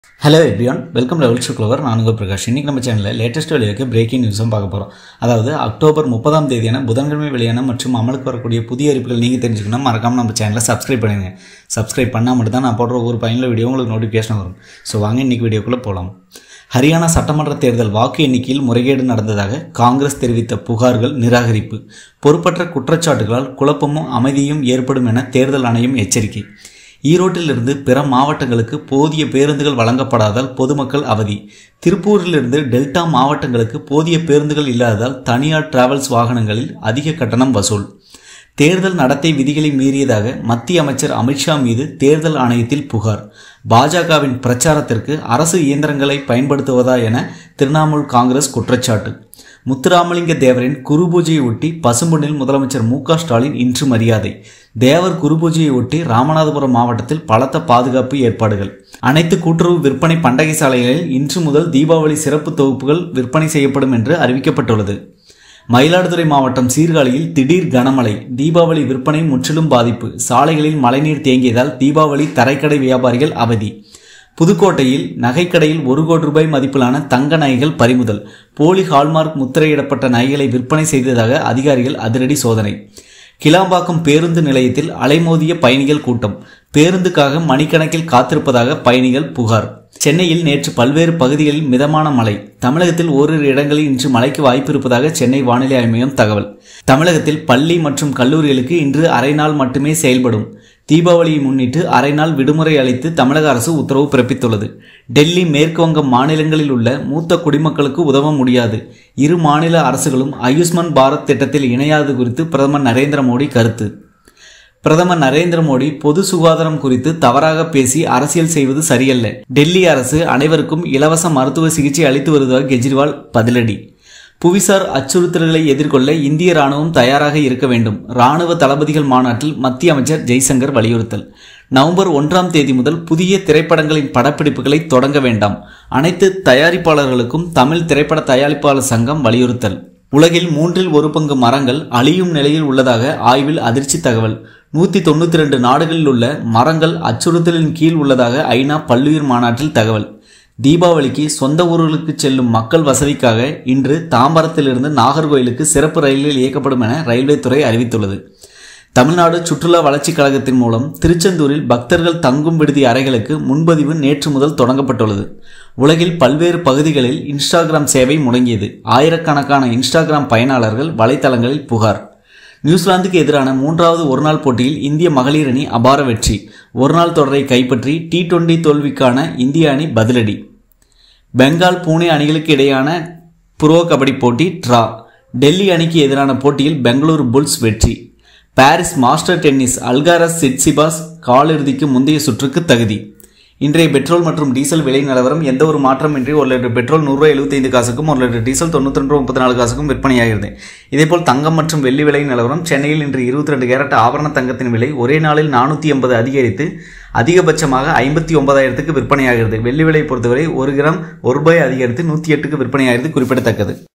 hello everyone welcome level to clover நான் உங்கள் பிரகாஷ் இன்றைக்கி நம்ம சேனலில் லேட்டஸ்ட் வெளியாக பிரேக்கிங் நியூஸும் பார்க்க போகிறோம் அதாவது அக்டோபர் முப்பதாம் தேதியான புதன்கிழமை வெளியான மற்றும் அமலுக்கு வரக்கூடிய புதிய அறிவிப்புகள் நீங்கள் தெரிஞ்சுக்கணும் மறக்காமல் நம்ம சேனலை சப்ஸ்கிரைப் பண்ணுங்க சப்ஸ்கிரைப் பண்ணால் மட்டும் தான் நான் போடுற ஒவ்வொரு பயனில் வீடியோ உங்களுக்கு நோட்டிஃபிகேஷன் வரும் ஸோ வாங்க இன்றைக்கி வீடியோக்குள்ளே போகலாம் ஹரியானா சட்டமன்ற தேர்தல் வாக்கு எண்ணிக்கையில் முறைகேடு நடந்ததாக காங்கிரஸ் தெரிவித்த புகார்கள் நிராகரிப்பு பொறுப்பற்ற குற்றச்சாட்டுகளால் குழப்பமும் அமைதியும் ஏற்படும் என தேர்தல் ஆணையம் எச்சரிக்கை ஈரோட்டிலிருந்து பிற மாவட்டங்களுக்கு போதிய பேருந்துகள் வழங்கப்படாதால் பொதுமக்கள் அவதி திருப்பூரிலிருந்து டெல்டா மாவட்டங்களுக்கு போதிய பேருந்துகள் இல்லாததால் தனியார் டிராவல்ஸ் வாகனங்களில் அதிக கட்டணம் வசூல் தேர்தல் நடத்தை விதிகளை மீறியதாக மத்திய அமைச்சர் அமித்ஷா மீது தேர்தல் ஆணையத்தில் புகார் பாஜகவின் பிரச்சாரத்திற்கு அரசு இயந்திரங்களை பயன்படுத்துவதா என திரிணாமுல் காங்கிரஸ் குற்றச்சாட்டு முத்துராமலிங்க தேவரின் குருபூஜையை ஒட்டி பசும்பொன்னில் முதலமைச்சர் மு ஸ்டாலின் இன்று மரியாதை தேவர் குருபூஜையை ஒட்டி ராமநாதபுரம் மாவட்டத்தில் பலத்த பாதுகாப்பு ஏற்பாடுகள் அனைத்து கூட்டுறவு விற்பனை பண்டகை சாலைகளில் இன்று முதல் தீபாவளி சிறப்பு தொகுப்புகள் விற்பனை செய்யப்படும் என்று அறிவிக்கப்பட்டுள்ளது மயிலாடுதுறை மாவட்டம் சீர்காழியில் திடீர் கனமழை தீபாவளி விற்பனை முற்றிலும் பாதிப்பு சாலைகளில் மழைநீர் தேங்கியதால் தீபாவளி தரைக்கடை வியாபாரிகள் அவதி புதுக்கோட்டையில் நகைக்கடையில் ஒரு கோடி ரூபாய் மதிப்பிலான தங்க நகைகள் பறிமுதல் போலி ஹால்மார்க் முத்திரையிடப்பட்ட நகைகளை விற்பனை செய்ததாக அதிகாரிகள் அதிரடி சோதனை கிளாம்பாக்கம் பேருந்து நிலையத்தில் அலைமோதிய பயணிகள் கூட்டம் பேருந்துக்காக மணிக்கணக்கில் காத்திருப்பதாக பயணிகள் புகார் சென்னையில் நேற்று பல்வேறு பகுதிகளில் மிதமான மழை தமிழகத்தில் ஓரிரு இடங்களில் இன்று மழைக்கு வாய்ப்பு இருப்பதாக சென்னை வானிலை ஆய்வு மையம் தகவல் தமிழகத்தில் பள்ளி மற்றும் கல்லூரிகளுக்கு இன்று அரை நாள் மட்டுமே செயல்படும் தீபாவளியை முன்னிட்டு அரை நாள் விடுமுறை அளித்து தமிழக அரசு உத்தரவு பிறப்பித்துள்ளது டெல்லி மேற்குவங்கம் மாநிலங்களில் உள்ள மூத்த குடிமக்களுக்கு உதவ முடியாது இரு மாநில அரசுகளும் ஆயுஷ்மான் பாரத் திட்டத்தில் இணையாது குறித்து பிரதமர் நரேந்திர மோடி கருத்து பிரதமர் நரேந்திர மோடி பொது சுகாதாரம் குறித்து தவறாக பேசி அரசியல் செய்வது சரியல்ல டெல்லி அரசு அனைவருக்கும் இலவச மருத்துவ சிகிச்சை அளித்து வருவதாக கெஜ்ரிவால் பதிலடி புவிசார் அச்சுறுத்தல்களை எதிர்கொள்ள இந்திய ராணுவம் தயாராக இருக்க வேண்டும் ராணுவ தளபதிகள் மாநாட்டில் மத்திய அமைச்சர் ஜெய்சங்கர் வலியுறுத்தல் நவம்பர் ஒன்றாம் தேதி முதல் புதிய திரைப்படங்களின் படப்பிடிப்புகளை தொடங்க வேண்டாம் அனைத்து தயாரிப்பாளர்களுக்கும் தமிழ் திரைப்பட தயாரிப்பாளர் சங்கம் வலியுறுத்தல் உலகில் மூன்றில் ஒரு பங்கு மரங்கள் அழியும் நிலையில் உள்ளதாக ஆய்வில் அதிர்ச்சி தகவல் நூற்றி தொண்ணூற்றி ரெண்டு நாடுகளில் உள்ள மரங்கள் அச்சுறுத்தலின் கீழ் உள்ளதாக ஐநா பல்லுயிர் மாநாட்டில் தகவல் தீபாவளிக்கு சொந்த ஊர்களுக்கு செல்லும் மக்கள் வசதிக்காக இன்று தாம்பரத்திலிருந்து நாகர்கோயிலுக்கு சிறப்பு ரயிலில் இயக்கப்படும் என ரயில்வே துறை அறிவித்துள்ளது தமிழ்நாடு சுற்றுலா வளர்ச்சிக் கழகத்தின் மூலம் திருச்செந்தூரில் பக்தர்கள் தங்கும் விடுதி அறைகளுக்கு முன்பதிவு நேற்று முதல் தொடங்கப்பட்டுள்ளது உலகில் பல்வேறு பகுதிகளில் இன்ஸ்டாகிராம் சேவை முடங்கியது ஆயிரக்கணக்கான இன்ஸ்டாகிராம் பயனாளர்கள் வலைத்தளங்களில் புகார் நியூசிலாந்துக்கு எதிரான மூன்றாவது ஒருநாள் போட்டியில் இந்திய மகளிர் அணி அபார வெற்றி ஒருநாள் தொடரை கைப்பற்றி டி டுவெண்டி தோல்விக்கான இந்திய அணி பதிலடி பெங்கால் பூனே அணிகளுக்கு இடையான புரோ கபடி போட்டி ட்ரா டெல்லி அணிக்கு எதிரான போட்டியில் பெங்களூரு புல்ஸ் வெற்றி Paris masters tennis Alcaraz Tsitsipas காலிறுதிக்கு முந்தைய சுற்றுக்கு தகுதி இன்றைய பெட்ரோல் மற்றும் டீசல் விலை நிலவரம் எந்த ஒரு மாற்றமின்றி ஒரு லிட்டர் பெட்ரோல் நூறுரூவா எழுபத்தைந்து காசுக்கும் ஒரு லிட்டர் டீசல் தொண்ணூற்றி ரெண்டு முப்பத்தி நாலு காசுக்கும் விற்பனையாகிறது இதேபோல் தங்கம் மற்றும் வெள்ளி விலை நிலவரம் சென்னையில் இன்று இருபத்தி ரெண்டு கேரட் ஆபரண தங்கத்தின் விலை ஒரே நாளில் நானூற்றி எண்பது அதிகரித்து அதிகபட்சமாக ஐம்பத்தி ஒன்பதாயிரத்துக்கு விற்பனையாகிறது வெள்ளி விலை பொறுத்தவரை ஒரு கிராம் ஒரு ரூபாய் அதிகரித்து நூற்றி எட்டுக்கு விற்பனையாகிறது குறிப்பிடத்தக்கது